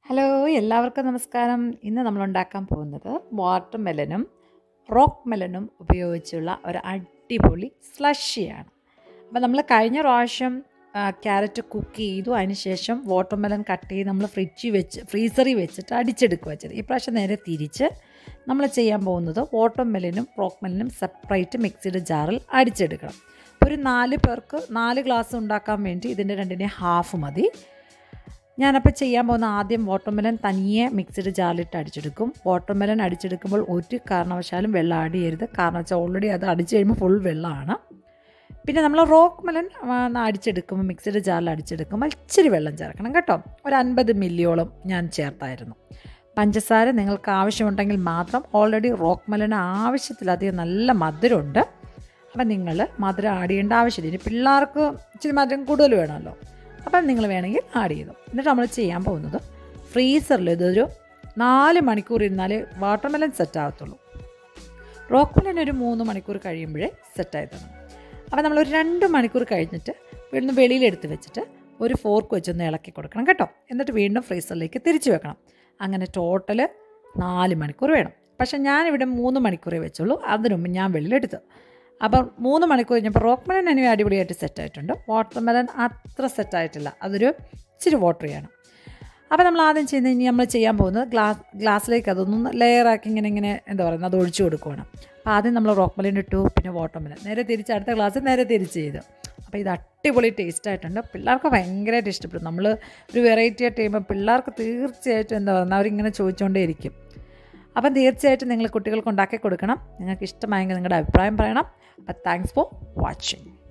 hello എല്ലാവർക്കും നമസ്കാരം ഇന്ന് നമ്മൾ ഉണ്ടാക്കാൻ പോകുന്നത് വാട്ടർ മെലനും റോക്ക് മെലനും ഉപയോഗിച്ചുള്ള ഒരു അടിപൊളി സ്ലഷിയാണ് അപ്പോൾ നമ്മൾ കഴിഞ്ഞ പ്രാവശ്യം ക്യാരറ്റ് കുക്ക് ചെയ്തു അതിനുശേഷം വാട്ടർ മെലൻ കട്ട് ചെയ്ത് നമ്മൾ ഫ്രിഡ്ജിൽ വെച്ച് ഫ്രീസറിൽ വെച്ചിട്ട് അടിച്ചെടുക്കുക ചെയ്ത് ഈ പ്രാവശ്യം നേരെ തിരിച്ച് നമ്മൾ ചെയ്യാൻ പോകുന്നത് വാട്ടർ മെലനും റോക്ക് മെലനും സെപ്പറേറ്റ് മിക്സിയുടെ ജാറിൽ അടിച്ചെടുക്കണം ഒരു നാല് പേർക്ക് നാല് ഗ്ലാസ് ഉണ്ടാക്കാൻ വേണ്ടി ഇതിൻ്റെ രണ്ടിനെ ഹാഫ് മതി ഞാനപ്പോൾ ചെയ്യാൻ പോകുന്ന ആദ്യം വാട്ടർമെലൻ തനിയെ മിക്സിഡ് ജാറിലിട്ട് അടിച്ചെടുക്കും വാട്ടർമെലൻ അടിച്ചെടുക്കുമ്പോൾ ഒരു കാരണവശാലും വെള്ളം ആഡ് ചെയ്യരുത് കാരണം വെച്ചാൽ ഓൾറെഡി അത് അടിച്ച് കഴിയുമ്പോൾ ഫുൾ വെള്ളമാണ് പിന്നെ നമ്മൾ റോക്ക് മെലൻ അടിച്ചെടുക്കുമ്പോൾ മിക്സിഡ് ജാറിൽ അടിച്ചെടുക്കുമ്പോൾ ഇച്ചിരി വെള്ളം ചേർക്കണം കേട്ടോ ഒരു അൻപത് മില്ലിയോളം ഞാൻ ചേർത്തായിരുന്നു പഞ്ചസാര നിങ്ങൾക്ക് ആവശ്യമുണ്ടെങ്കിൽ മാത്രം ഓൾറെഡി റോക്ക് മെലന് ആവശ്യത്തിലധികം നല്ല മധുരമുണ്ട് അപ്പം നിങ്ങൾ മധുരം ആഡ് ചെയ്യേണ്ട ആവശ്യമില്ല ഇനി പിള്ളേർക്ക് ഇച്ചിരി മധുരം കൂടുതൽ വേണമല്ലോ അപ്പം നിങ്ങൾ വേണമെങ്കിൽ ആഡ് ചെയ്തു എന്നിട്ട് നമ്മൾ ചെയ്യാൻ പോകുന്നത് ഫ്രീസറിൽ ഇതൊരു നാല് മണിക്കൂർ ഇരുന്നാലേ വാട്ടർ മെലൻ സെറ്റ് ആകത്തുള്ളൂ റോക്ക് മെലൻ ഒരു മൂന്ന് മണിക്കൂർ കഴിയുമ്പോഴേ സെറ്റായി തുടങ്ങും അപ്പോൾ നമ്മൾ ഒരു രണ്ട് മണിക്കൂർ കഴിഞ്ഞിട്ട് വീണ്ടും വെളിയിലെടുത്ത് വെച്ചിട്ട് ഒരു ഫോർക്ക് വെച്ചൊന്ന് ഇളക്കി കൊടുക്കണം കേട്ടോ എന്നിട്ട് വീണ്ടും ഫ്രീസറിലേക്ക് തിരിച്ചു വെക്കണം അങ്ങനെ ടോട്ടൽ നാല് മണിക്കൂർ വേണം പക്ഷേ ഞാനിവിടെ മൂന്ന് മണിക്കൂറേ വെച്ചുള്ളൂ അതിനു മുമ്പ് ഞാൻ വെളിയിലെടുത്ത് അപ്പം മൂന്ന് മണിക്കൂർ കഴിഞ്ഞപ്പോൾ റോക്ക് മെലൻ എനിക്ക് അടിപൊളിയായിട്ട് സെറ്റായിട്ടുണ്ട് വാട്ടർ മെലൻ അത്ര സെറ്റായിട്ടില്ല അതൊരു ഇച്ചിരി വാട്ടറിയാണ് അപ്പോൾ നമ്മൾ ആദ്യം ചെയ്യുന്നത് ഇനി നമ്മൾ ചെയ്യാൻ പോകുന്നത് ഗ്ലാസ് ഗ്ലാസ്സിലേക്ക് അതൊന്നും ലെയറാക്കി ഇങ്ങനെ ഇങ്ങനെ എന്താ പറയുന്നത് അത് ഒഴിച്ചു കൊടുക്കുകയാണ് അപ്പോൾ ആദ്യം നമ്മൾ റോക്ക് മെലൻ ഇട്ടു പിന്നെ വാട്ടർ മെലൻ നേരെ തിരിച്ച് അടുത്ത ഗ്ലാസ് നേരെ തിരിച്ച് ചെയ്തു അപ്പോൾ ഇത് അടിപൊളി ടേസ്റ്റ് ആയിട്ടുണ്ട് പിള്ളേർക്ക് ഭയങ്കരമായിട്ട് ഇഷ്ടപ്പെടും നമ്മൾ ഒരു വെറൈറ്റി ആയിട്ട് ചെയ്യുമ്പോൾ പിള്ളേർക്ക് തീർച്ചയായിട്ടും എന്താ പറയുക അവരിങ്ങനെ ചോദിച്ചുകൊണ്ടേ ഇരിക്കും അപ്പം തീർച്ചയായിട്ടും നിങ്ങൾ കുട്ടികൾക്ക് ഉണ്ടാക്കി കൊടുക്കണം നിങ്ങൾക്ക് ഇഷ്ടമായെങ്കിൽ നിങ്ങളുടെ അഭിപ്രായം പറയണം അപ്പം താങ്ക്സ് ഫോർ വാച്ചിങ്